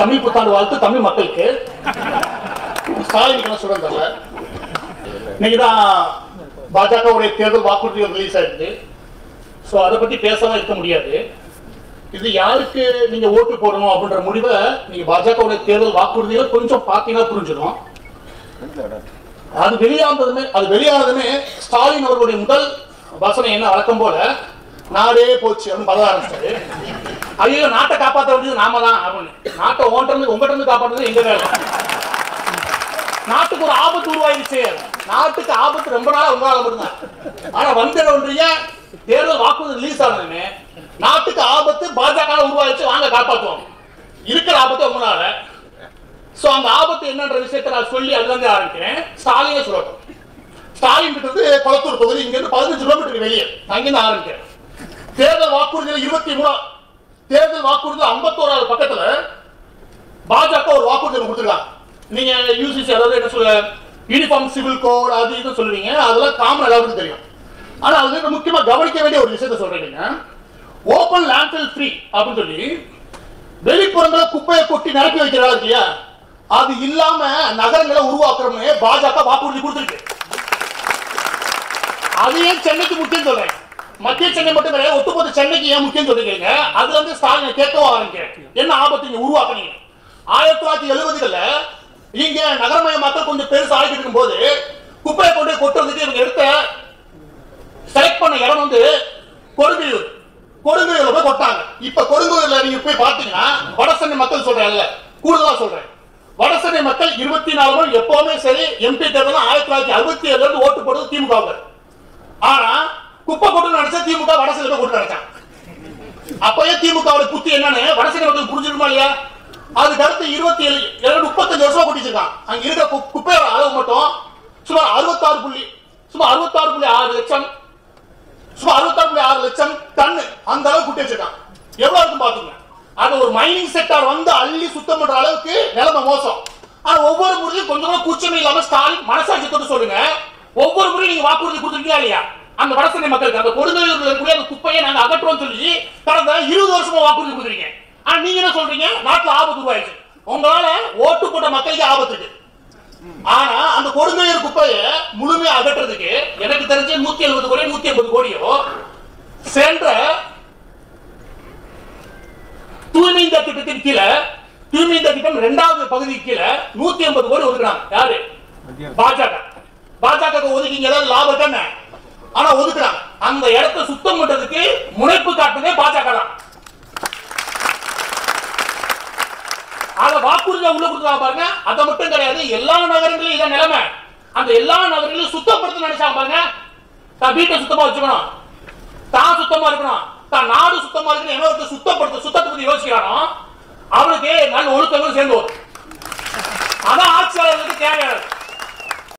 தமிழ் புத்தாண்டு வாழ்த்து தமிழ் மக்களுக்கு ஸ்டாலினுக்கு என்ன சொல்றேன் தெரியல இன்னைக்கு தான் பாஜகவுடைய தேர்தல் வாக்குறுதிகள் ரிலீஸ் ஆயிருக்கு ஸோ அதை பத்தி பேசாம இருக்க முடியாது இது யாருக்கு நீங்க ஓட்டு போடணும் அப்படின்ற முடிவை நீங்க பாஜகவுடைய தேர்தல் வாக்குறுதிகள் கொஞ்சம் பார்த்தீங்கன்னா புரிஞ்சிடும் அது வெளியானதுமே அது வெளியானதுமே ஸ்டாலின் அவர்களுடைய முதல் வசனம் என்ன வழக்கம் போல நாடே போச்சு அப்படின்னு பதவ ஆரம்பிச்சாரு ஐயோ நாட்டை காப்பாற்ற வேண்டியது நாம தான் அப்படின்னு நாட்டை ஓன்றது உங்ககிட்ட இருந்து காப்பாற்றுறது எங்க வேலை நாட்டுக்கு ஒரு ஆபத்து உருவாயிருச்சு நாட்டுக்கு ஆபத்து ரொம்ப நாளா உங்களால மட்டும்தான் ஆனா வந்த ஒன்றிய தேர்தல் வாக்குறுதி ரிலீஸ் ஆனதுமே நாட்டுக்கு ஆபத்து பாஜக உருவாயிருச்சு வாங்க காப்பாற்றுவோம் இருக்கிற ஆபத்து உங்களால சோ அந்த ஆபத்து என்னன்ற விஷயத்தை நான் சொல்லி அதுல இருந்து ஆரம்பிக்கிறேன் ஸ்டாலினே சொல்லட்டும் ஸ்டாலின் கிட்ட இருந்து கொளத்தூர் தொகுதி இங்க இருந்து பதினஞ்சு கிலோமீட்டர் வெளியே அங்கிருந்து ஆரம்பிக்கிறேன் தேர்தல் வாக்குறுதியில் இருபத்தி மூணு தேர்தல் வாக்குறுதி ஐம்பத்தோராவது பக்கத்துல பாஜக ஒரு வாக்குறுதி ஒண்ணு கொடுத்திருக்காங்க நீங்க யூசிசி அதாவது என்ன சொல்ல யூனிஃபார்ம் சிவில் கோட் அது இது சொல்லுவீங்க அதெல்லாம் காமன் எல்லாருக்கும் தெரியும் ஆனா அது வந்து முக்கியமா கவனிக்க வேண்டிய ஒரு விஷயத்த சொல்றீங்க ஓபன் லேண்ட்ஃபில் ஃப்ரீ அப்படின்னு சொல்லி வெளிப்புறங்கள குப்பையை கொட்டி நிரப்பி வைக்கிறாங்க இல்லையா அது இல்லாம நகரங்களை உருவாக்குறோம்னு பாஜக வாக்குறுதி கொடுத்திருக்கு அது ஏன் சென்னைக்கு முக்கியம் சொல்றேன் மத்திய சென்னை மட்டும் கிடையாது ஒட்டுமொத்த சென்னைக்கு ஏன் முக்கியம் சொல்றீங்க அதுல இருந்து ஸ்டாலின் கேட்கவும் ஆரம்பிக்கிறேன் என்ன ஆபத்து நீங்க உருவாக்குனீங்க ஆயிரத்தி தொள்ளாயிரத்தி எழுபதுகள்ல இங்க நகரமயமாக்கல் கொஞ்சம் பெருசா ஆகிட்டு இருக்கும் போது குப்பையை கொண்டு போய் கொட்டுறதுக்கு இவங்க எடுத்த செலக்ட் பண்ண இடம் வந்து கொடுங்கையூர் கொடுங்கையூர்ல போய் கொட்டாங்க இப்ப கொடுங்கையூர்ல நீங்க போய் பாத்தீங்கன்னா வடசென்னை மக்கள் சொல்றேன்ல கூடுதலா சொல்றேன் வடசென்னை மக்கள் இருபத்தி நாலு மணி எப்பவுமே சரி எம்பி தேர்தல் ஆயிரத்தி தொள்ளாயிரத்தி அறுபத்தி ஏழுல இருந்து ஓட்டு போடுறது திமுக ஆனா குப்பை கொட்டு நினைச்சா திமுக வடசென்னை போய் கொட்டு நினைச்சான் அப்பயே திமுக புத்தி என்னன்னு வடசென்னை மக்கள் புரிஞ்சிருமா இல்லையா அதுக்கு அடுத்து இருபத்தி ஏழு ஏழு முப்பத்தஞ்சு வருஷமா கொட்டிச்சிருக்கான் அங்க இருக்க கு- குப்பையோட அளவு மட்டும் சுமார் அறுபத்தாறு புள்ளி சுமார் அறுபத்தாறு புள்ளி ஆறு லட்சம் சுமார் அறுபத்தாறு புள்ளி ஆறு லட்சம் டன்னு அந்த அளவுக்கு குட்டி வச்சிருக்கான் எவ்வளவு இருக்கும் பாத்துங்க அது ஒரு மைனிங் செக்டார் வந்து அள்ளி சுத்தம் பண்ற அளவுக்கு நிலைமை மோசம் ஆனா ஒவ்வொரு முறையும் கொஞ்சம் கூட கூச்சமே இல்லாம ஸ்டாலின் மனசாட்சி தொட்டு சொல்லுங்க ஒவ்வொரு முறையும் நீங்க வாக்குறுதி கொடுத்துருக்கீங்களா இல்லையா அந்த வடசென்னை மக்களுக்கு அந்த கொடுங்கையூர்ல இருக்கக்கூடிய அந்த குப்பையை நாங்க அகற்றுவோம் சொல்லி கடந்த இருபது வருஷமா வாக்குறுதி கொடுத்துருக்கீங்க ஆனா நீங்க என்ன சொல்றீங்க நாட்டுல ஆபத்து உருவாயிடுச்சு உங்களால ஓட்டு போட்ட மக்களுக்கு ஆபத்து இருக்கு ஆனா அந்த கொடுங்கையூர் குப்பையை முழுமையா அகற்றுறதுக்கு எனக்கு தெரிஞ்ச நூத்தி எழுபது கோடி நூத்தி ஐம்பது கோடியோ சென்ற தூய்மை இந்த திட்டத்தின் கீழே தூய்மை இந்த திட்டம் இரண்டாவது பகுதி கீழே நூத்தி ஐம்பது கோடி ஒதுக்குறாங்க யாரு பாஜக பாஜக ஒதுக்கிங்க ஏதாவது லாபம் தானே ஆனா ஒதுக்குறாங்க அந்த இடத்தை சுத்தம் பண்றதுக்கு முனைப்பு காட்டுனதே பாஜக தான் அத வாக்குறுதியா உள்ள கொடுத்துருக்காங்க பாருங்க அது மட்டும் கிடையாது எல்லா நகரங்களிலும் இதான் நிலைமை அந்த எல்லா நகரங்களையும் சுத்தப்படுத்த நினைச்சாங்க பாருங்க தான் வீட்டை சுத்தமா வச்சுக்கணும் தான் சுத்தமா இருக்கணும் தான் நாடு சுத்தமா இருக்கணும் என்ன ஒருத்தர் சுத்தப்படுத்த சுத்தத்தை பத்தி யோசிக்கிறானோ அவனுக்கு நல்ல ஒழுக்கங்களும் சேர்ந்து வரும்